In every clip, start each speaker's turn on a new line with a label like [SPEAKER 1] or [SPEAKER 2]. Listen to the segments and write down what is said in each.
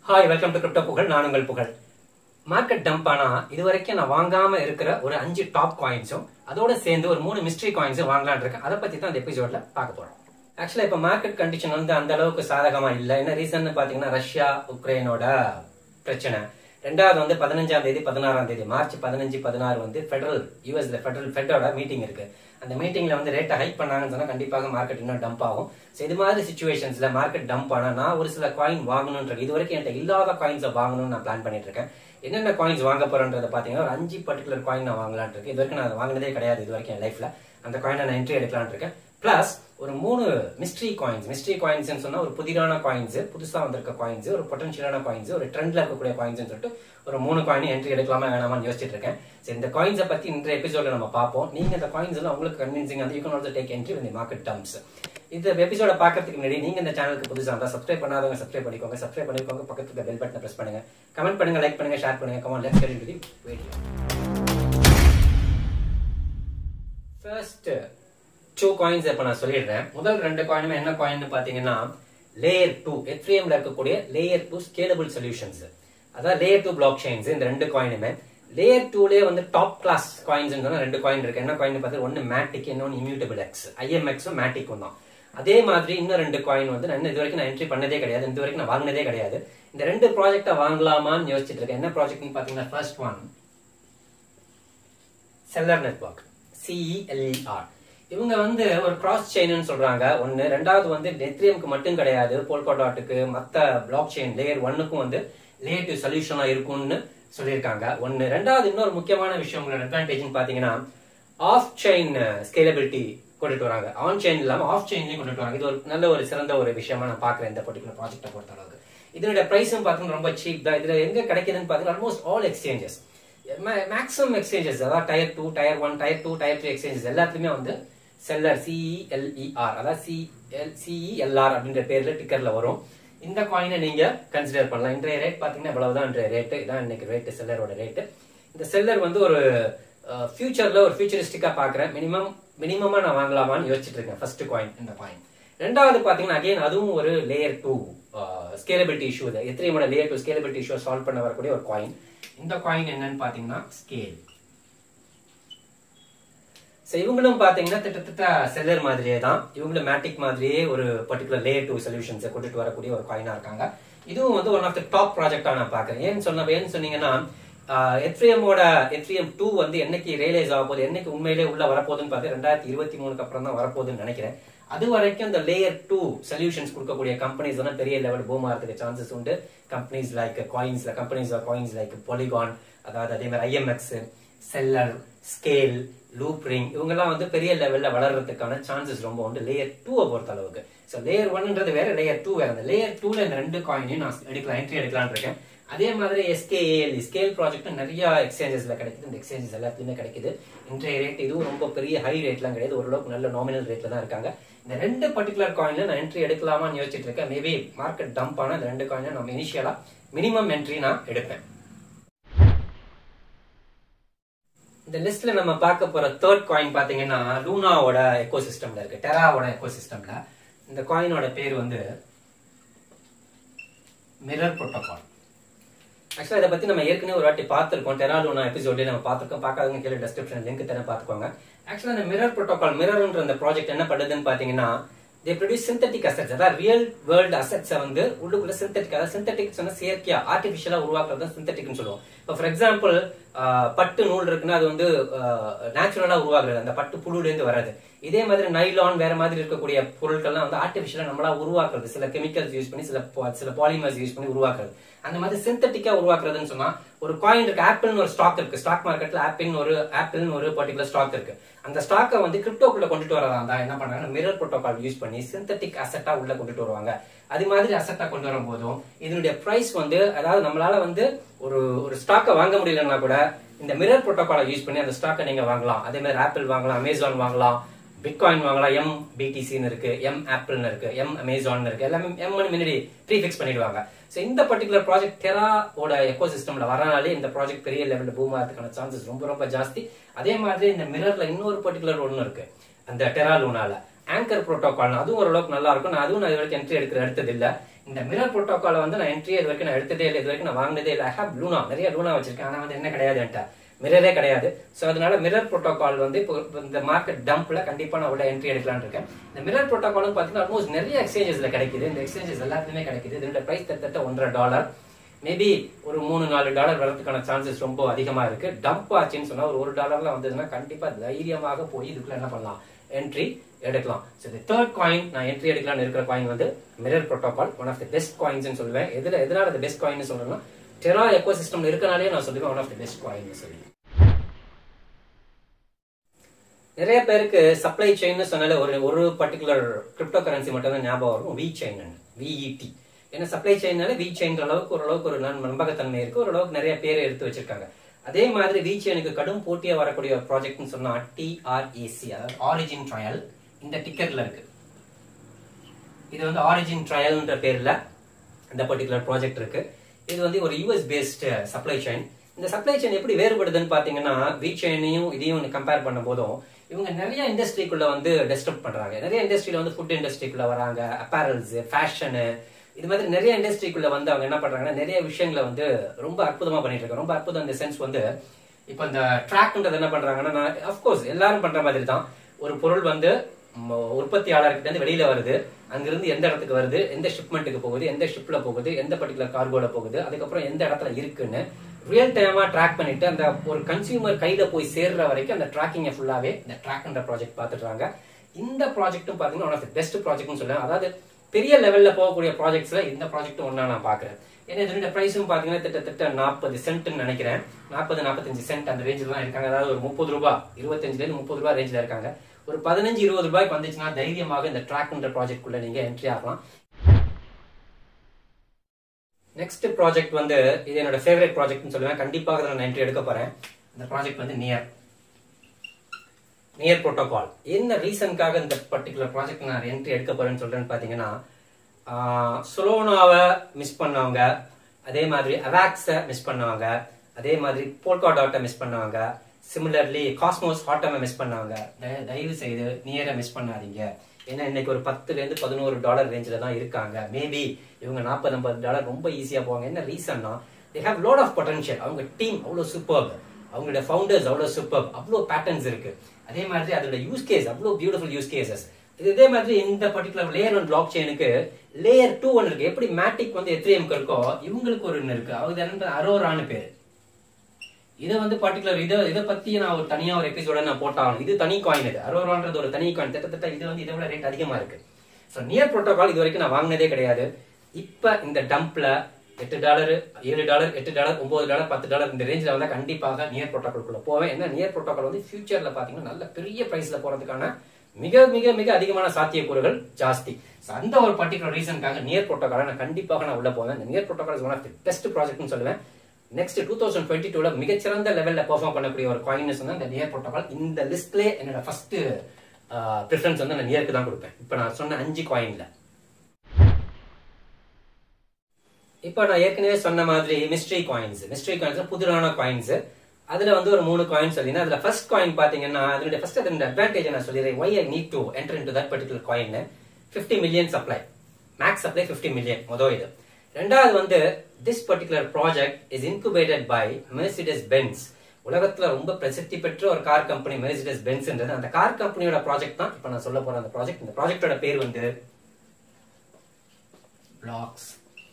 [SPEAKER 1] hi welcome to crypto புகழ் நான் உங்கள் புகழ் மார்க்கெட் டம்ப் ஆனா இது வரைக்கும் நான் வாங்காம இருக்கிற ஒரு அஞ்சு டாப் காயின்ஸும் அதோட சேர்ந்து ஒரு மூணு மிஸ்ட்ரி காயின்ஸும் வாங்கலாம்னு இருக்கேன் அதை பத்தி தான் இந்த எபிசோட்ல பார்க்க போறோம் ஆக்சுவலா இப்ப மார்க்கெட் கண்டிஷன் வந்து அந்த அளவுக்கு சாதகமா இல்ல என்ன ரீசன் பாத்தீங்கன்னா ரஷ்யா உக்ரைனோட பிரச்சனை ரெண்டாவது வந்து பதினஞ்சாம் தேதி பதினாறாம் தேதி மார்ச் பதினஞ்சு பதினாறு வந்து ஃபெடரல் யூஎஸ்ல ஃபெடரல் ஃபெட்டோட மீட்டிங் இருக்கு அந்த மீட்டிங்ல வந்து ரேட்டை ஹைக் பண்ணாங்கன்னு சொன்னா கண்டிப்பாக மார்க்கெட் இன்னும் டம்ப் ஆகும் So, இது மாதிரி சுச்சுவேஷன்ஸ்ல மார்க்கெட் டம்ப் ஆனா நான் ஒரு சில காயின் வாங்கணும்ன்ற இது வரைக்கும் என்கிட்ட இல்லாத காயின்ஸை வாங்கணும்னு நான் பிளான் பண்ணிட்டு இருக்கேன் என்னென்ன காயின்ஸ் வாங்க போறேன்றத பாத்தீங்கன்னா ஒரு அஞ்சு பர்டிகுலர் காயின் நான் வாங்கலாம்னு இருக்கேன் இது வரைக்கும் நான் அதை வாங்கினதே கிடையாது இது வரைக்கும் என் லைஃப்ல அந்த காயினை நான் என்ட்ரி எடுக்கலாம்னு இருக்கேன் பிளஸ் ஒரு மூணு மிஸ்ட்ரி காயின்ஸ் மிஸ்ட்ரி காயின்ஸ் சொன்னா ஒரு புதிரான காயின்ஸ் புதுசா வந்திருக்க காயின்ஸ் ஒரு பொட்டன்ஷியலான காயின்ஸ் ஒரு ட்ரெண்ட்ல இருக்கக்கூடிய காயின்ஸ் சொல்லிட்டு ஒரு மூணு காயின் என்ட்ரி எடுக்கலாமா வேணாமான்னு யோசிச்சுட்டு இருக்கேன் So, இந்த காயின்ஸை பத்தி இன்றைய எபிசோட நம்ம பார்ப்போம் நீங்க இந்த காயின்ஸ் எல்லாம் உங்களுக்கு கன்வின்சிங் வந்து you can also take entry இந்த மார்க்கெட் டம்ஸ் இந்த எபிசோட பார்க்கறதுக்கு முன்னாடி நீங்க இந்த சேனலுக்கு புதுசா இருந்தா சப்ஸ்கிரைப் பண்ணாதவங்க சப்ஸ்கிரைப் பண்ணிக்கோங்க சப்ஸ்கிரைப் பண்ணிக்கோங்க பக்கத்துல பெல் பட்டனை பிரஸ் பண்ணுங்க கமெண்ட் பண்ணுங்க லைக் பண்ணுங்க ஷேர் பண்ணுங்க comment let's get into the video first two coins இப்ப நான் சொல்லிடுறேன் முதல் ரெண்டு காயினுமே என்ன காயின் பாத்தீங்கன்னா லேயர் டூ எத்ரியம்ல இருக்கக்கூடிய லேயர் டூ ஸ்கேலபிள் சொல்யூஷன்ஸ் அதாவது லேயர் டூ பிளாக் செயின்ஸ் இந்த ரெண்டு காயினுமே லேயர் டூலே வந்து டாப் கிளாஸ் காயின்ஸ் ரெண்டு காயின் இருக்கு என்ன காயின் பார்த்து ஒன்னு மேட்டிக் இன்னொன்னு இம்யூட்டபிள் எக்ஸ் ஐஎம்எக்ஸும் மேட்டிக்கும் தான் அதே மாதிரி இன்னும் ரெண்டு காயின் வந்து நான் இன்னும் இது வரைக்கும் நான் என்ட்ரி பண்ணதே கிடையாது இது வரைக்கும் நான் வாங்கினதே கிடையாது இந்த ரெண்டு ப்ராஜெக்டை வாங்கலாமான்னு யோசிச்சுட்டு இருக்கேன் என்ன ப்ராஜெக்ட்னு பாத்தீங்கன்னா first one Celer network C E L E R இவங்க வந்து ஒரு கிராஸ் செயின்னு சொல்றாங்க ஒன்னு ரெண்டாவது வந்து நெத்ரியம்க்கு மட்டும் கிடையாது போல்கோ டாட்டுக்கு மத்த பிளாக் செயின் லேயர் ஒன்னுக்கும் வந்து லேயர் டூ சொல்யூஷனா இருக்கும்னு சொல்லியிருக்காங்க ஒன்னு ரெண்டாவது இன்னொரு முக்கியமான விஷயம் உங்களோட அட்வான்டேஜ் பாத்தீங்கன்னா ஆஃப் செயின் ஸ்கேலபிலிட்டி கொண்டுட்டு வராங்க ஆன் செயின் இல்லாம ஆஃப் செயின்லயும் கொண்டுட்டு வராங்க இது ஒரு நல்ல ஒரு சிறந்த ஒரு விஷயமா நான் பாக்குறேன் இந்த பர்டிகுலர் ப்ராஜெக்ட்டை பொறுத்த அளவுக்கு இதனுடைய பிரைஸும் பார்த்தீங்கன்னா ரொம்ப சீப் தான் இதுல எங்க கிடைக்குதுன்னு பாத்தீங்கன்னா almost all exchanges maximum exchanges அதாவது tier two tier one tier two tier three exchanges எல்லாத்துலயுமே வந்து செல்லர் சிஇஎல்இஆர் அதாவது சிஎல் சிஇஎல்ஆர் அப்படின்ற பேர்ல டிக்கர்ல வரும் இந்த காயினை நீங்க கன்சிடர் பண்ணலாம் இன்றைய ரேட் பாத்தீங்கன்னா இவ்வளவுதான் இன்றைய ரேட் இதான் இன்னைக்கு ரேட் செல்லரோட ரேட் இந்த செல்லர் வந்து ஒரு ஃபியூச்சர்ல ஒரு ஃபியூச்சரிஸ்டிக்கா பாக்குறேன் மினிமம் மினிமமா நான் வாங்கலாமான்னு யோசிச்சுட்டு இருக்கேன் ஃபர்ஸ்ட் காயின் இந்த காயின் ரெண்டாவது பாத்தீங்கன்னா அகைன் அதுவும் ஒரு லேயர் டூ ஸ்கேலபிலிட்டி இஷ்யூ எத்திரியமோட layer two scalability issue solve பண்ண வரக்கூடிய ஒரு காயின் இந்த காயின் என்னன்னு பாத்தீங்கன்னா ஸ்கேல் ஸோ இவங்களும் பாத்தீங்கன்னா கிட்டத்தட்ட செல்லர் மாதிரியே தான் இவங்களும் மேட்டிக் மாதிரியே ஒரு பர்டிகுலர் லேயர் டூ சொல்யூஷன்ஸை கொண்டுட்டு வரக்கூடிய ஒரு காயினா இருக்காங்க இதுவும் வந்து ஒன் ஆஃப் த டாப் ப்ராஜெக்டா நான் பாக்குறேன் ஏன்னு சொன்ன ஏன்னு சொன்னீங்கன்னா எத்ரியமோட எத்ரியம் டூ வந்து என்னைக்கு ரியலைஸ் ஆக போகுது என்னைக்கு உண்மையிலே உள்ள வரப்போகுதுன்னு பார்த்து ரெண்டாயிரத்தி இருபத்தி மூணுக்கு அப்புறம் தான் வரப்போகுதுன்னு நினைக்கிறேன் அது வரைக்கும் இந்த லேயர் டூ சொல்யூஷன்ஸ் கொடுக்கக்கூடிய கம்பெனிஸ் தான் பெரிய லெவல் பூம் ஆகிறதுக்கு சான்சஸ் உண்டு கம்பெனிஸ் லைக் காயின்ஸ்ல கம்பெனிஸ் காயின்ஸ் லைக் பொலிகான் அதாவது அதே மாதிரி ஐஎம்எக்ஸ் செல்லர் ஸ்கேல் லூப்ரிங் இவங்கெல்லாம் வந்து பெரிய லெவல்ல வளர்றதுக்கான சான்சஸ் ரொம்ப உண்டு லேயர் டூவை பொறுத்த அளவுக்கு ஸோ லேயர் ஒன்ன்றது வேற லேயர் டூ வேற அந்த லேயர் டூல இந்த ரெண்டு காயினையும் நான் எடுக்கலாம் என்ட்ரி எடுக்கலாம்னு இருக்கேன் அதே மாதிரி எஸ்கேஏஎல் ஸ்கேல் ப்ராஜெக்ட் நிறைய எக்ஸ்சேஞ்சஸ்ல கிடைக்குது இந்த எக்ஸ்சேஞ்சஸ் எல்லாத்துலயுமே கிடைக்குது இன்றைய ரேட் இதுவும் ரொம்ப பெரிய ஹை ரேட்லாம் கிடையாது ஓரளவுக்கு நல்ல நாமினல் ரேட்ல தான் இருக்காங்க இந்த ரெண்டு பர்டிகுலர் காயின்ல நான் என்ட்ரி எடுக்கலாமான்னு யோசிச்சுட்டு இருக்கேன் மேபி மார்க்கெட் டம்ப் ஆன இந்த ரெண்டு காயினை நம்ம இனிஷியலா மினிமம் என்ட்ரி நான் எடுப்பேன் இந்த லிஸ்ட்ல நம்ம பார்க்க போற தேர்ட் காயின் பாத்தீங்கன்னா லூனாவோட எக்கோ சிஸ்டம்ல இருக்கு டெராவோட எக்கோ சிஸ்டம்ல இந்த காயினோட பேர் வந்து மிரர் புரோட்டோகால் ஆக்சுவலா இதை பத்தி நம்ம ஏற்கனவே ஒரு வாட்டி பார்த்திருக்கோம் டெரா லூனா எபிசோட்ல நம்ம பார்த்திருக்கோம் பார்க்காதவங்க கீழே டிஸ்கிரிப்ஷன் லிங்க் தர பாத்துக்கோங்க ஆக்சுவலா இந்த மிரர் புரோட்டோகால் மிரர்ன்ற இந்த ப்ராஜெக்ட் என்ன பண்ணுதுன்னு பாத்தீங்கன்னா தே ப்ரொடியூஸ் சிந்தட்டிக் அசெட்ஸ் அதாவது ரியல் வேர்ல்டு அசெட்ஸை வந்து உள்ளுக்குள்ள சிந்தட்டிக் அதாவது சிந்தட்டிக் சொன்னா செயற்கையா ஆர்டிபிஷியலா உருவாக்குறது தான் சிந்தட்டிக்னு சொல்லுவோம் இப்போ ஃபார் எக்ஸாம்பிள் பட்டு நூல் இருக்குன்னா அது வந்து நேச்சுரலா உருவாகுறது அந்த பட்டு புழுல இருந்து வராது இதே மாதிரி நைலான் வேற மாதிரி இருக்கக்கூடிய பொருட்கள்லாம் வந்து ஆர்டிபிஷியலா நம்மளா உருவாக்குறது சில கெமிக்கல்ஸ் யூஸ் பண்ணி சில சில பாலிமர்ஸ் யூஸ் பண்ணி உருவாக்குறது அந்த மாதிரி சிந்தட்டிக்கா உருவாக்குறதுன்னு சொன்னா ஒரு காயின் இருக்கு ஆப்பிள்னு ஒரு ஸ்டாக் இருக்கு ஸ்டாக் மார்க்கெட்ல ஆப்பிள்னு ஒரு ஆப்பிள்னு ஒரு பர்டிகுலர் ஸ்டாக் இருக்கு அந்த ஸ்டாக்கை வந்து கிரிப்டோக்குள்ள கொண்டுட்டு வரதா இருந்தா என்ன பண்றாங்க மிரர் புரோட்டோகால் யூஸ் பண்ணி சிந்தட்டிக் அசெட்டா உள்ள கொண்டுட்டு வருவாங்க அது மாதிரி அசெட்டா கொண்டு வரும் போதும் இதனுடைய பிரைஸ் வந்து அதாவது நம்மளால வந்து ஒரு ஒரு ஸ்டாக்கை வாங்க முடியலன்னா கூட இந்த மிரர் புரோட்டோகாலை யூஸ் பண்ணி அந்த ஸ்டாக்கை நீங்க வாங்கலாம் அதே மாதிரி ஆப்பிள் வாங்கலாம் அமேசான் வாங்கலாம் பிட்காயின் வாங்கலாம் எம் பிடிசின்னு இருக்கு எம் ஆப்பிள்னு இருக்கு எம் அமேசான் இருக்கு எல்லாமே எம் முன்னாடி ப்ரீஃபிக்ஸ் பண்ணிடுவாங்க ஸோ இந்த பர்டிகுலர் ப்ராஜெக்ட் டெராவோட எக்கோ சிஸ்டம்ல வரனாலே இந்த ப்ராஜெக்ட் பெரிய லெவலில் பூம் ஆகிறதுக்கான சான்சஸ் ரொம்ப ரொம்ப ஜாஸ்தி அதே மாதிரி இந்த மிரர்ல இன்னொரு பர்டிகுலர் ஒன்று இருக்கு அந்த டெரா லூனால ஆங்கர் ப்ரோட்டோகால் அதுவும் ஓரளவுக்கு நல்லா இருக்கும் நான் அதுவும் நான் இது வரைக்கும் என்ட்ரி எடுக்கிற எடுத்தது இல்ல இந்த மிரர் புரோட்டோகால வந்து நான் என்ட்ரி இது வரைக்கும் நான் எடுத்ததே இல்லை இது வரைக்கும் நான் வாங்கினதே இல்லை ஐ ஹேவ் லூனா நிறைய லூனா வச்சிருக்கேன் ஆனா வந்து என்ன கிடையாது என்கிட்ட மிரரே கிடையாது ஸோ அதனால மிரர் புரோட்டோகால் வந்து இப்போ இப்போ இந்த மார்க்கெட் டம்ப்ல கண்டிப்பா நான் உள்ள என்ட்ரி எடுக்கலாம்னு இருக்கேன் இந்த மிரர் புரோட்டோகாலும் பார்த்தீங்கன்னா ஆல்மோஸ்ட் நிறைய எக்ஸ்சேஞ்சஸ்ல கிடைக்குது இந்த எக்ஸ்சேஞ்சஸ் எல்லாத்துலயுமே கிடைக்குது இதோட பிரைஸ் தட்ட ஒன்றரை டாலர் மேபி ஒரு மூணு நாலு டாலர் வரதுக்கான சான்சஸ் ரொம்ப அதிகமா இருக்கு டம்ப் ஆச்சுன்னு சொன்னா ஒரு ஒரு டாலர்ல வந்ததுன்னா கண்டிப்பா தைரியமாக போய் இதுக்குள்ள என்ன பண்ணலாம் என்ட்ரி எடுக்கலாம் ஸோ இந்த தேர்ட் காயின் நான் என்ட்ரி எடுக்கலாம்னு இருக்கிற காயின் வந்து Mirror protocol one of the best coins சொல்லுவேன் எதுல எதனால அது பெஸ்ட் காயின் சொல்றேன்னா டெரா எக்கோ சிஸ்டம் இருக்கனாலே நான் சொல்லுவேன் one of the best coin சொல்லி நிறைய பேருக்கு சப்ளை செயின் சொன்னால ஒரு ஒரு பர்டிகுலர் கிரிப்டோ கரன்சி மட்டும் தான் ஞாபகம் வரும் வி செயின் விஇடி ஏன்னா சப்ளை செயின்னால வி செயின்ற அளவுக்கு ஓரளவுக்கு ஒரு நன் நம்பகத்தன்மை இருக்கு ஓரளவுக்கு நிறைய பேர் எடுத்து வச்சிருக்காங்க அதே மாதிரி வி செயினுக்கு கடும் போட்டியா வரக்கூடிய ஒரு ப்ராஜெக்ட்னு சொன்னா டிஆர்ஏசி அதாவது ஆரிஜின் ட்ரையல் இந்த டிக்கெட்ல இருக்கு இது வந்து ஆரிஜின் ட்ரையல்ன்ற பேர்ல இந்த பர்டிகுலர் ப்ராஜெக்ட் இருக்கு இது வந்து ஒரு யூஎஸ் பேஸ்டு சப்ளை செயின் இந்த சப்ளை செயின் எப்படி வேறுபடுதுன்னு பாத்தீங்கன்னா வி செயினையும் இதையும் கம்பேர் பண்ணும் போதும் இவங்க நிறைய இண்டஸ்ட்ரிக்குள்ள வந்து டெஸ்டப் பண்றாங்க நிறைய இண்டஸ்ட்ரியில வந்து ஃபுட் இண்டஸ்ட்ரிக்குள்ள வராங்க அப்பேரல்ஸ் ஃபேஷனு இது மாதிரி நிறைய இண்டஸ்ட்ரிக்குள்ள வந்து அவங்க என்ன பண்றாங்கன்னா நிறைய விஷயங்களை வந்து ரொம்ப அற்புதமா பண்ணிட்டு இருக்காங்க ரொம்ப அற்புதம் இந்த சென்ஸ் வந்து இப்போ இந்த ட்ராக்ன்றது என்ன பண்றாங்கன்னா அஃப்கோர்ஸ் எல்லாரும் பண்ற மாதிரி தான் ஒரு பொருள் வந்து ம- உற்பத்தியாளர்கிட்ட இருந்து வெளியில வருது அங்கிருந்து எந்த இடத்துக்கு வருது எந்த ஷிப்மெண்ட்டுக்கு போகுது எந்த ஷிப்ல போகுது எந்த பர்டிகுலர் கார்கோல போகுது அதுக்கப்புறம் எந்த இடத்துல இருக்குன்னு ரியல் டைமா ட்ராக் பண்ணிட்டு அந்த ஒரு கன்சியூமர் கையில போய் சேர்ற வரைக்கும் அந்த ட்ராக்கிங்கை ஃபுல்லாவே இந்த ட்ராக்ன்ற ப்ராஜெக்ட் பார்த்துட்டாங்க இந்த ப்ராஜெக்ட்டும் பாத்தீங்கன்னா ஒன் ஆஃப் த பெஸ்ட் ப்ராஜெக்ட்னு சொல்லுவேன் அதாவது பெரிய லெவல்ல போகக்கூடிய ப்ராஜெக்ட்ஸ்ல இந்த ப்ராஜெக்ட் ஒன்னா நான் பாக்குறேன் ஏன்னா இதோட பிரைஸும் பாத்தீங்கன்னா கிட்டத்தட்ட நாற்பது சென்ட்னு நினைக்கிறேன் நாற்பது நாற்பத்தஞ்சு சென்ட் அந்த ரேஞ்சில் தான் இருக்காங்க அதாவது ஒரு முப்பது ரூபாய் இருபத்தஞ்சுல இருந்து முப்பது ரூபாய் ரேஞ்சில் இருக்காங்க ஒரு பதினஞ்சு இருபது ரூபாய்க்கு வந்துச்சுன்னா தைரியமாக இந்த ட்ராக்ன்ற ப்ராஜெக்ட் குள்ள நீங்க என்ட்ரி ஆகலாம் நெக்ஸ்ட் ப்ராஜெக்ட் வந்து இது என்னோட ஃபேவரட் ப்ராஜெக்ட்னு சொல்லுவேன் கண்டிப்பாக இதை நான் என்ட்ரி எடுக்க போறேன் இந்த ப்ராஜெக்ட் வந்து நியர் நியர் புரோட்டோகால் என்ன ரீசனுக்காக இந்த பர்டிகுலர் ப்ராஜெக்ட் நான் என்ட்ரி எடுக்க போறேன்னு சொல்றேன்னு பாத்தீங்கன்னா சொலோனாவை மிஸ் பண்ணவங்க அதே மாதிரி அவாக்ஸை மிஸ் பண்ணவங்க அதே மாதிரி போல்கா டாட்டை மிஸ் பண்ணவங்க சிமிலர்லி காஸ்மோஸ் ஹாட்டமை மிஸ் பண்ணவங்க தய- தயவு செய்து நியரை மிஸ் பண்ணாதீங்க ஏன்னா இன்னைக்கு ஒரு பத்துல இருந்து பதினோரு டாலர் ரேஞ்சில தான் இருக்காங்க மேபி இவங்க நாற்பது ஐம்பது டாலர் ரொம்ப ஈஸியா போவாங்க என்ன ரீசன்னா they have lot of potential அவங்க டீம் அவ்வளவு சூப்பர் அவங்களோட ஃபவுண்டர்ஸ் அவ்வளவு சூப்பர் அவ்வளோ பேட்டர்ன்ஸ் இருக்கு அதே மாதிரி அதோட யூஸ் கேஸ் அவ்வளோ பியூட்டிஃபுல் யூஸ் கேசஸ் இது இதே மாதிரி இந்த பர்டிகுலர் லேயர் ஒன் பிளாக் செயினுக்கு லேயர் டூ ஒன்று இருக்கு எப்படி மேட்டிக் வந்து எத்ரியம் இருக்கோ இவங்களுக்கு ஒரு ஒன்று இருக்கு அவங்க என்ன அரோரான்னு பேரு இதை வந்து பர்டிகுலர் இதை இதை பத்தி நான் ஒரு தனியா ஒரு எபிசோட நான் போட்டாகணும் இது தனி காயின் இது அரோரான்றது ஒரு தனி காயின் கிட்டத்தட்ட இது வந்து இதை விட ரேட் அதிகமா இருக்கு ஸோ நியர் புரோட்டோகால் இது வரைக்கும் நான் வாங்கினதே கிடையாது இப்ப இந்த டம்ப்ல எட்டு டாலர் ஏழு டாலர் எட்டு டாலர் ஒன்பது டாலர் பத்து டாலர் இந்த ரேஞ்சில் வந்தா கண்டிப்பாக நியர் புரோட்டோகால்குள்ள போவேன் ஏன்னா நியர் புரோட்டோகால் வந்து ஃபியூச்சர்ல பாத்தீங்கன்னா நல்ல பெரிய பிரைஸ்ல போறதுக்கான மிக மிக மிக அதிகமான சாத்தியக்கூறுகள் ஜாஸ்தி So, அந்த ஒரு பர்டிகுலர் ரீசனுக்காக நியர் புரோட்டோகால நான் கண்டிப்பாக நான் உள்ள போவேன் இந்த Near protocol one of the best ப்ராஜெக்ட்னு சொல்லுவேன் நெக்ஸ்ட் டூ தௌசண்ட் டுவெண்ட்டி டூல மிகச்சிறந்த லெவல்ல பெர்ஃபார்ம் பண்ணக்கூடிய ஒரு காயின் வந்து இந்த நியர் புரோட்டோகால் இந்த லிஸ்ட்லேயே என்னோட ஃபர்ஸ்ட் ப்ரிஃபரன்ஸ் வந்து நான் நியருக்கு தான் கொடுப்பேன் இப்போ நான் சொன்ன அஞ்சு காயின்ல இப்போ நான் ஏற்கனவே சொன்ன மாதிரி மிஸ்ட்ரி காயின்ஸ் மிஸ்ட்ரி காயின்ஸ் புதுரான காயின்ஸ் அதுல வந்து ஒரு மூணு காயின் சொல்லினா அதுல ஃபர்ஸ்ட் காயின் பாத்தீங்கன்னா அதனுடைய ஃபர்ஸ்ட் அதனுடைய அட்வான்டேஜ் நான் சொல்லிடுறேன் why I need to enter into that particular coin fifty million supply max supply fifty million மொதல் இது ரெண்டாவது வந்து this particular project is incubated by Mercedes Benz உலகத்துல ரொம்ப பிரசித்தி பெற்ற ஒரு கார் கம்பெனி மெர்சிடஸ் பென்ஸ்ன்றது அந்த கார் கம்பெனியோட ப்ராஜெக்ட் தான் இப்போ நான் சொல்ல போற அந்த ப்ராஜெக்ட் இந்த ப்ராஜெக்டோட பேர் வந்து பிளாக்ஸ்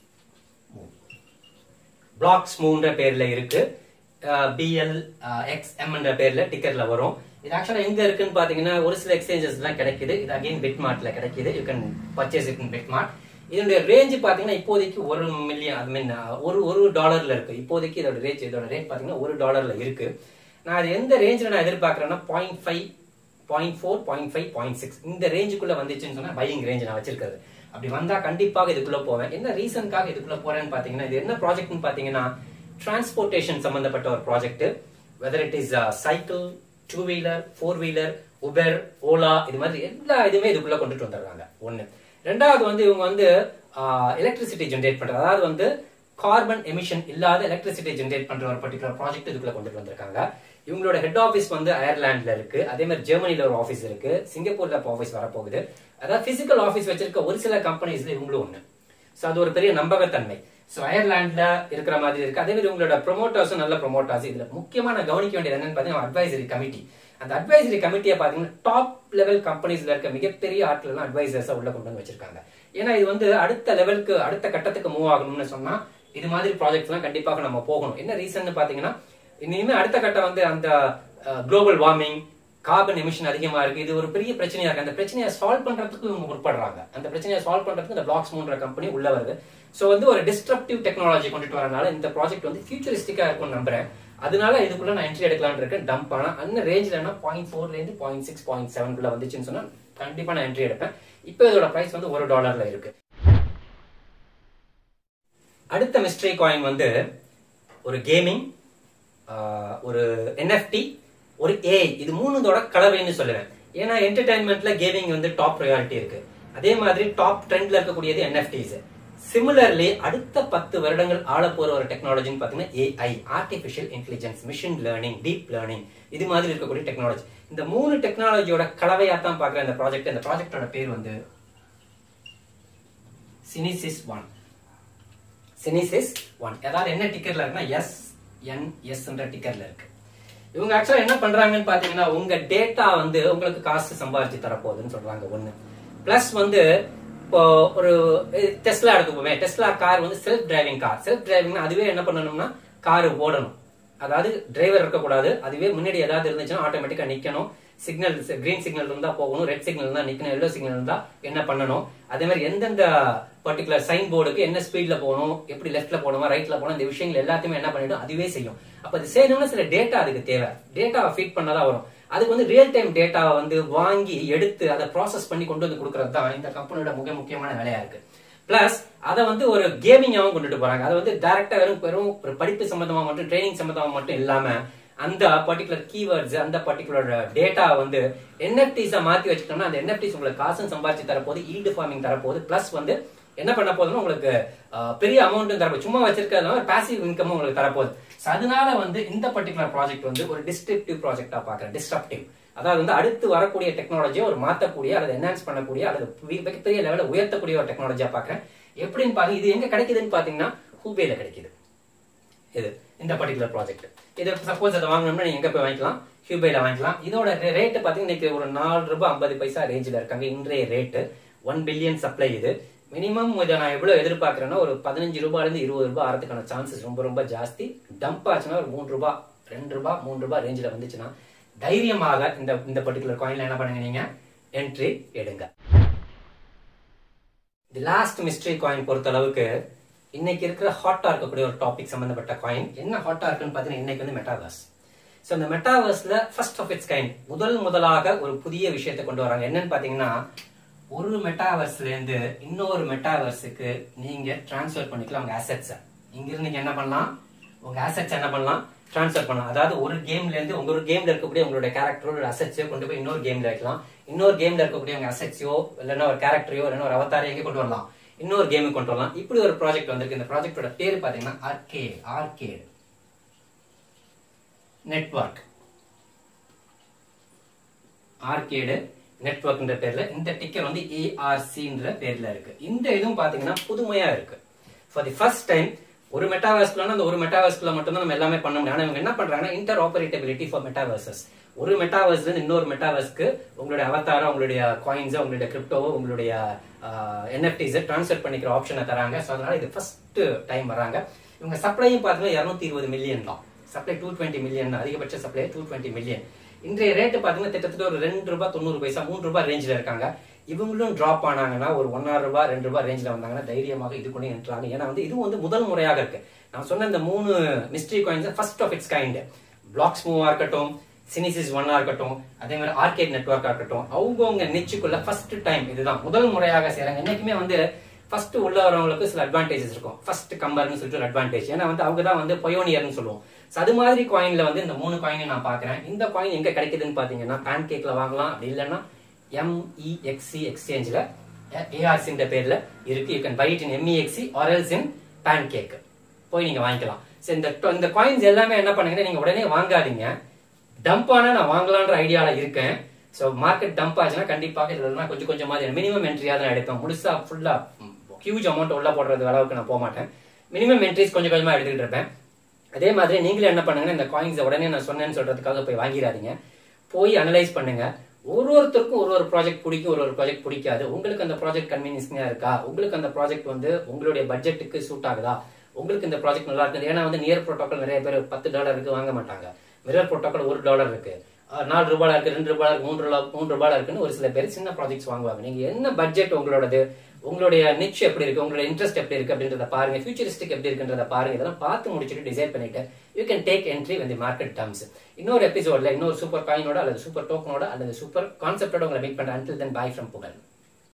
[SPEAKER 1] பிளாக்ஸ் மூன்ற பேர்ல இருக்கு பிஎல் எக்ஸ் எம்ன்ற பேர்ல டிக்கெட்ல வரும் இது ஆக்சுவலா எங்க இருக்குன்னு பாத்தீங்கன்னா ஒரு சில எக்ஸ்சேஞ்சஸ் எல்லாம் கிடைக்குது இது அகைன் பிட்மார்ட்ல கிடைக்குது you can purchase it in BitMart இதனுடைய ரேஞ்ச் பாத்தீங்கன்னா இப்போதைக்கு ஒரு மில்லியன் ஐ மீன் ஒரு ஒரு டாலர்ல இருக்கு இப்போதைக்கு இதோட ரேஞ்ச் இதோட ரேட் பாத்தீங்கன்னா ஒரு டாலர்ல இருக்கு நான் அது எந்த ரேஞ்சில் நான் எதிர்பார்க்கறேன்னா point five point four point five point six இந்த ரேஞ்சுக்குள்ள வந்துச்சுன்னு சொன்னா பையிங் ரேஞ்ச் நான் வச்சிருக்கிறது அப்படி வந்தா கண்டிப்பாக இதுக்குள்ள போவேன் என்ன ரீசனுக்காக இதுக்குள்ள போறேன்னு பாத்தீங்கன்னா இது என்ன ப்ராஜெக்ட்னு பாத்தீங்கன்னா டிரான்ஸ்போர்ட்டேஷன் சம்பந்தப்பட்ட ஒரு project whether it is cycle two wheeler four wheeler Uber Ola இது மாதிரி எல்லா இதுவுமே இதுக்குள்ள கொண்டுட்டு வந்துடுறாங்க ஒண்ணு ரெண்டாவது வந்து இவங்க வந்து எலக்ட்ரிசிட்டி ஜென்ரேட் பண்றது அதாவது வந்து கார்பன் எமிஷன் இல்லாத எலக்ட்ரிசிட்டி ஜென்ரேட் பண்ற ஒரு பர்டிகுலர் ப்ராஜெக்ட் இதுக்குள்ள கொண்டுட்டு வந்திருக்காங்க இவங்களோட ஹெட் ஆபீஸ் வந்து அயர்லாண்ட்ல இருக்கு அதே மாதிரி ஜெர்மனில ஒரு ஆபீஸ் இருக்கு சிங்கப்பூர்ல ஆபீஸ் வரப்போகுது அதாவது பிசிக்கல் ஆபீஸ் வச்சிருக்க ஒரு சில கம்பெனிஸ்ல இவங்களும் ஒண்ணு ஸோ அது ஒரு பெரிய நம்பகத்தன்மை ஸோ அயர்லாண்ட்ல இருக்கிற மாதிரி இருக்கு அதே மாதிரி உங்களோட ப்ரொமோட்டர்ஸும் நல்ல ப்ரொமோட்டர்ஸ் இதுல முக்கியமா நான் கவனிக்க வேண்டியது என்னன்னு பார்த்தீங்கன்னா அட்வைசரி கமிட்டி அந்த அட்வைசரி கமிட்டியை பார்த்தீங்கன்னா டாப் லெவல் கம்பெனிஸ்ல இருக்க மிகப்பெரிய ஆட்கள் எல்லாம் அட்வைசர்ஸா உள்ள கொண்டு வந்து வச்சிருக்காங்க ஏன்னா இது வந்து அடுத்த லெவலுக்கு அடுத்த கட்டத்துக்கு மூவ் ஆகணும்னு சொன்னா இது மாதிரி ப்ராஜெக்ட்ஸ் எல்லாம் கண்டிப்பாக நம்ம போகணும் என்ன ரீசன் பாத்தீங்கன்னா இனிமே அடுத்த கட்டம் வந்து அந்த குளோபல் வார்மிங் கார்பன் எமிஷன் அதிகமா இருக்கு இது ஒரு பெரிய பிரச்சனையா இருக்கு அந்த பிரச்சனையை சால்வ் பண்றதுக்கு இவங்க முற்படுறாங்க அந்த பிரச்சனையை சால்வ் பண்றதுக்கு இந்த பிளாக்ஸ் மூன்ற கம்பெனி உள்ள வருது சோ வந்து ஒரு டிஸ்ட்ரப்டிவ் டெக்னாலஜி கொண்டுட்டு வரனால இந்த ப்ராஜெக்ட் வந்து ஃபியூச்சரிஸ்டிக்கா இருக்கும்னு நம்புறேன் அதனால இதுக்குள்ள நான் என்ட்ரி எடுக்கலாம்னு இருக்கேன் டம்ப் ஆனா அந்த ரேஞ்சில் பாயிண்ட் ஃபோர்ல இருந்து பாயிண்ட் சிக்ஸ் பாயிண்ட் செவன்குள்ள வந்துச்சுன்னு சொன்னா கண்டிப்பா நான் என்ட்ரி எடுப்பேன் இப்போ இதோட பிரைஸ் வந்து ஒரு டாலர்ல இருக்கு அடுத்த மிஸ்ட்ரி காயின் வந்து ஒரு கேமிங் ஒரு என்எஃப்டி ஒரு ஏஐ இது மூணுதோட கலவைன்னு சொல்லுவேன் ஏன்னா என்டர்டைன்மெண்ட்ல கேமிங் வந்து டாப் ப்ரையாரிட்டி இருக்கு அதே மாதிரி டாப் ட்ரெண்ட்ல இருக்கக்கூடியது என்எஃப்டிஸ் சிமிலர்லி அடுத்த பத்து வருடங்கள் ஆள போற ஒரு டெக்னாலஜின்னு பாத்தீங்கன்னா AI artificial intelligence machine learning deep learning இது மாதிரி இருக்கக்கூடிய டெக்னாலஜி இந்த மூணு டெக்னாலஜியோட கலவையா தான் பாக்குறேன் இந்த ப்ராஜெக்ட் இந்த ப்ராஜெக்டோட பேர் வந்து சினிசிஸ் ஒன் சினிசிஸ் ஒன் அதாவது என்ன டிக்கெட்ல இருக்குன்னா எஸ் என் எஸ் டிக்கெட்ல இருக்கு இவங்க ஆக்சுவலா என்ன பண்றாங்கன்னு பாத்தீங்கன்னா உங்க டேட்டா வந்து உங்களுக்கு காசு சம்பாதிச்சு தரப்போகுதுன்னு சொல்றாங்க ஒண்ணு பிளஸ் வந்து இப்போ ஒரு டெஸ்லா எடுத்துப்போமே டெஸ்லா கார் வந்து self driving car self driving அதுவே என்ன பண்ணணும்னா கார் ஓடணும் அதாவது டிரைவர் இருக்கக்கூடாது அதுவே முன்னாடி ஏதாவது இருந்துச்சுன்னா ஆட்டோமேட்டிக்கா நிக்கணும் சிக்னல் கிரீன் சிக்னல் இருந்தா போகணும் ரெட் சிக்னல் இருந்தா நிக்கணும் எல்லோ சிக்னல் இருந்தா என்ன பண்ணணும் அதே மாதிரி எந்தெந்த பர்டிகுலர் சைன் போர்டுக்கு என்ன ஸ்பீட்ல போகணும் எப்படி லெஃப்ட்ல போகணுமா ரைட்ல போகணும் இந்த விஷயங்கள் எல்லாத்தையுமே என்ன பண்ணிடும் அதுவே செய்யும் அப்ப அது செய்யணும்னா சில டேட்டா அதுக்கு தேவை டேட்டாவை ஃபீட் பண்ணாதான் வரும் அதுக்கு வந்து ரியல் டைம் டேட்டாவை வந்து வாங்கி எடுத்து அதை ப்ராசஸ் பண்ணி கொண்டு வந்து கொடுக்கறது தான் இந்த கம்பெனியோட மிக முக்கியமான வேலையா இருக்கு பிளஸ் அதை வந்து ஒரு கேமிங்காவும் கொண்டுட்டு போறாங்க அதை வந்து டைரக்டா வெறும் வெறும் ஒரு படிப்பு சம்பந்தமா மட்டும் ட்ரைனிங் சம்பந்தமா மட்டும் இல்லாம அந்த பர்டிகுலர் கீவேர்ட்ஸ் அந்த பர்டிகுலர் டேட்டா வந்து என்எஃப்டிஸா மாத்தி வச்சுட்டோம்னா அந்த என்எஃப்டிஸ் உங்களுக்கு காசும் சம்பாதிச்சு தரப்போது ஈல்டு ஃபார்மிங் தரப்போகுது பிளஸ் வந்து என்ன பண்ண போதுன்னா உங்களுக்கு பெரிய அமௌண்ட்டும் தரப்போகுது சும்மா வச்சிருக்கிறதுனால பாசிவ் இன்கமும் உங்களுக்கு தரப்போகுது அதனால வந்து இந்த பர்டிகுலர் ப்ராஜெக்ட் வந்து ஒரு டிஸ்ட்ரிப்டிவ் ப்ராஜெக்டா பாக்குறேன் டிஸ்ட்ரப்டிவ் அதாவது வந்து அடுத்து வரக்கூடிய டெக்னாலஜியை ஒரு மாத்தக்கூடிய அல்லது என்ஹான்ஸ் பண்ணக்கூடிய அல்லது மிகப்பெரிய லெவலில் உயர்த்தக்கூடிய ஒரு டெக்னாலஜியா பாக்குறேன் எப்படின்னு பாருங்க இது எங்க கிடைக்குதுன்னு பாத்தீங்கன்னா ஹூபேல கிடைக்குது இது இந்த பர்டிகுலர் ப்ராஜெக்ட் இது சப்போஸ் அதை வாங்கணும்னா நீங்க எங்க போய் வாங்கிக்கலாம் ஹியூபேல வாங்கிக்கலாம் இதோட ரேட் பாத்தீங்கன்னா இன்னைக்கு ஒரு நாலு ரூபாய் ஐம்பது பைசா ரேஞ்சில் இருக்காங்க இன்றைய ரேட்டு ஒன் பில்லியன் சப்ளை இது மினிமம் இதை நான் எவ்வளவு எதிர்பார்க்கறேன்னா ஒரு பதினஞ்சு ரூபாயில இருந்து இருபது ரூபாய் ஆறதுக்கான சான்சஸ் ரொம்ப ரொம்ப ஜாஸ்தி டம்ப் ஆச்சுன்னா ஒரு மூணு ரூபாய் ரெண்டு ரூபாய் மூணு ரூபாய் ரேஞ்சில் வந்துச்சுன்னா தைரியமாக இந்த இந்த பர்டிகுலர் காயின்ல என்ன பண்ணுங்க நீங்க என்ட்ரி எடுங்க தி லாஸ்ட் மிஸ்ட்ரி காயின் பொறுத்த அளவுக்கு இன்னைக்கு இருக்கிற ஹாட்டா இருக்கக்கூடிய ஒரு டாபிக் சம்பந்தப்பட்ட காயின் என்ன ஹாட்டா இருக்குன்னு பாத்தீங்கன்னா இன்னைக்கு வந்து மெட்டாவர்ஸ் ஸோ இந்த மெட்டாவர்ஸ்ல ஃபர்ஸ்ட் ஆஃப் இட்ஸ் கைண்ட் முதல் முதலாக ஒரு புதிய விஷயத்தை கொண்டு வராங்க என்னன்னு பாத்தீங்கன்னா ஒரு மெட்டாவர்ஸ்ல இருந்து இன்னொரு மெட்டாவர்ஸுக்கு நீங்க டிரான்ஸ்ஃபர் பண்ணிக்கலாம் உங்க அசெட்ஸை இங்கிருந்து நீங்க என்ன பண்ணலாம் உங்க அசெட்ஸ் என்ன பண்ணலாம் டிரான்ஸ்ஃபர் பண்ணலாம் அதாவது ஒரு கேம்ல இருந்து உங்க ஒரு கேம்ல இருக்கக்கூடிய உங்களுடைய கேரக்டரோட அசெட்ஸையோ கொண்டு போய் இன்னொரு கேம்ல வைக்கலாம் இன்னொரு கேம்ல இருக்கக்கூடிய உங்க அசெட்ஸையோ இல்லைன்னா ஒரு கேரக்டரையோ இல்லைன்னா ஒரு அவதாரையோ எங்க கொண்டு வரலாம் இன்னொரு கேமுக்கு கொண்டு வரலாம் இப்படி ஒரு ப்ராஜெக்ட் வந்திருக்கு இந்த ப்ராஜெக்டோட பேர் பாத்தீங்கன்னா ஆர்கேட் ஆர்கேட் நெட்வொர்க் ஆர்கேடு நெட்வொர்க்ன்ற பேர்ல இந்த டிக்கெட் வந்து ஏஆர்சின்ற பேர்ல இருக்கு இந்த இதுவும் பாத்தீங்கன்னா புதுமையா இருக்கு ஃபார் தி ஃபர்ஸ்ட் டைம் ஒரு மெட்டாவர்ஸ்க்குள்ள அந்த ஒரு மெட்டாவர்ஸ்க்குள்ள மட்டும் தான் நம்ம எல்லாமே பண்ண முடியும் ஆனா இவங்க என்ன பண்றாங்கன்னா இன்டர் ஆபரேட்டபிலிட்டி ஃபார் மெட்டாவர்சஸ் ஒரு மெட்டாவர்ஸ்ல இருந்து இன்னொரு மெட்டாவர்ஸ்க்கு உங்களுடைய அவதாரம் உங்களுடைய காயின்ஸ் உங்களுடைய கிரிப்டோவோ உங்களுடைய என்எஃப்டிஸ் டிரான்ஸ்ஃபர் பண்ணிக்கிற ஆப்ஷனை தராங்க ஸோ அதனால இது ஃபர்ஸ்ட் டைம் வராங்க இவங்க சப்ளையும் பார்த்தீங்கன்னா இரநூத்தி இருபது மில்லியன் தான் சப்ளை டூ டுவெண்ட்டி மில்லியன் அதிகபட்ச சப்ளை டூ டுவெண்ட்டி மில்லியன் இன்றைய ரேட்டு பார்த்தீங்கன்னா கிட்டத்தட்ட ஒரு ரெண்டு ரூபாய் தொண்ணூறு பைசா மூணு ரூபாய் ரேஞ்சில் இருக்காங்க இவங்களும் டிராப் ஆனாங்கன்னா ஒரு ஒன்னாறு ரூபாய் ரெண்டு ரூபாய் ரேஞ்சில் வந்தாங்கன்னா தைரியமாக இது கொண்டு நின்றாங்க ஏன்னா வந்து இது வந்து முதல் முறையாக இருக்கு நான் சொன்ன இந்த மூணு mystery coins first of its kind blocks மூவா இருக்கட்டும் சினிசிஸ் ஒன்னா இருக்கட்டும் அதே மாதிரி ஆர்கேட் நெட்ஒர்க்கா இருக்கட்டும் அவங்கவுங்க நிச்சுக்குள்ள ஃபர்ஸ்ட் டைம் இதுதான் முதல் முறையாக செய்யறாங்க என்னைக்குமே வந்து ஃபர்ஸ்ட் உள்ள வரவங்களுக்கு சில அட்வான்டேஜஸ் இருக்கும் ஃபர்ஸ்ட் கம்பர்னு சொல்லிட்டு ஒரு அட்வான்டேஜ் ஏன்னா வந்து அவங்க தான் வந்து பொயோனியர்னு சொல்லுவோம் So, அது மாதிரி காயின்ல வந்து இந்த மூணு காயினை நான் பாக்குறேன் இந்த காயின் எங்க கிடைக்குதுன்னு பாத்தீங்கன்னா பேன் கேக்ல வாங்கலாம் அப்படி இல்லைன்னா எம்இஎக்சி எக்ஸ்சேஞ்சில் ஏஆர்சின்ற பேர்ல இருக்கு you can buy it in MEXC ஆர்எல்ஸ் இன் பேன் கேக் போய் நீங்க வாங்கிக்கலாம் So, இந்த இந்த காயின்ஸ் எல்லாமே என்ன பண்ணுங்கன்னா நீங்க உடனே வாங்காதீங்க டம்ப் ஆனா நான் வாங்கலான்ற ஐடியால இருக்கேன் ஸோ மார்க்கெட் டம்ப் ஆச்சுன்னா கண்டிப்பாக இதுல நான் கொஞ்சம் கொஞ்சமா மினிமம் என்ட்ரியா தான் எடுப்பேன் முழுசா ஃபுல்லா ஹியூஜ் அமௌண்ட் உள்ள போடுறது அளவுக்கு நான் போக மாட்டேன் மினிமம் என்ட்ரிஸ் கொஞ்சம் கொஞ்சமா எடுத்துக்கிட்டு இருப்பேன் அதே மாதிரி நீங்களும் என்ன பண்ணுங்கன்னா இந்த காயின்ஸை உடனே நான் சொன்னேன்னு சொல்றதுக்காக போய் வாங்கிடாதீங்க போய் அனலைஸ் பண்ணுங்க ஒரு ஒருத்தருக்கும் ஒரு ஒரு ப்ராஜெக்ட் பிடிக்கும் ஒரு ஒரு ப்ராஜெக்ட் பிடிக்காது உங்களுக்கு அந்த ப்ராஜெக்ட் கன்வீனியன்ஸிங்கா இருக்கா உங்களுக்கு அந்த ப்ராஜெக்ட் வந்து உங்களுடைய பட்ஜெட்டுக்கு சூட் ஆகுதா உங்களுக்கு இந்த ப்ராஜெக்ட் நல்லா இருக்குது ஏன்னா வந்து நியர் ப்ரோட்டோக்கால் நிறைய பேர் பத்து டாலருக்கு வாங்க மாட்டாங்க மிரர் ப்ரோட்டோக்கால் ஒரு டாலர் இருக்கு அஹ் நாலு ரூபாய் இருக்கு ரெண்டு ரூபாய் இருக்கு மூன்று ரூபாய் மூன்று ரூபாய் இருக்குன்னு ஒரு சில பேர் சின்ன ப்ராஜெக்ட்ஸ் வாங்குவாங்க நீங்க என்ன பட்ஜெட் உங்களோடது உங்களுடைய நிச் எப்படி இருக்கு உங்களோட இன்ட்ரெஸ்ட் எப்படி இருக்கு அப்படின்றத பாருங்க ஃபியூச்சரிஸ்டிக் எப்படி இருக்குன்றத பாருங்க இதெல்லாம் பார்த்து முடிச்சுட்டு டிசைட் பண்ணிட்டு யூ கேன் டேக் என்ட்ரி வந்து மார்க்கெட் டர்ம்ஸ் இன்னொரு எபிசோட்ல இன்னொரு சூப்பர் காயினோட அல்லது சூப்பர் டோக்கனோட அல்லது சூப்பர் கான்செப்டோட உங்களை மீட் பண்றேன் until then bye from புகழ்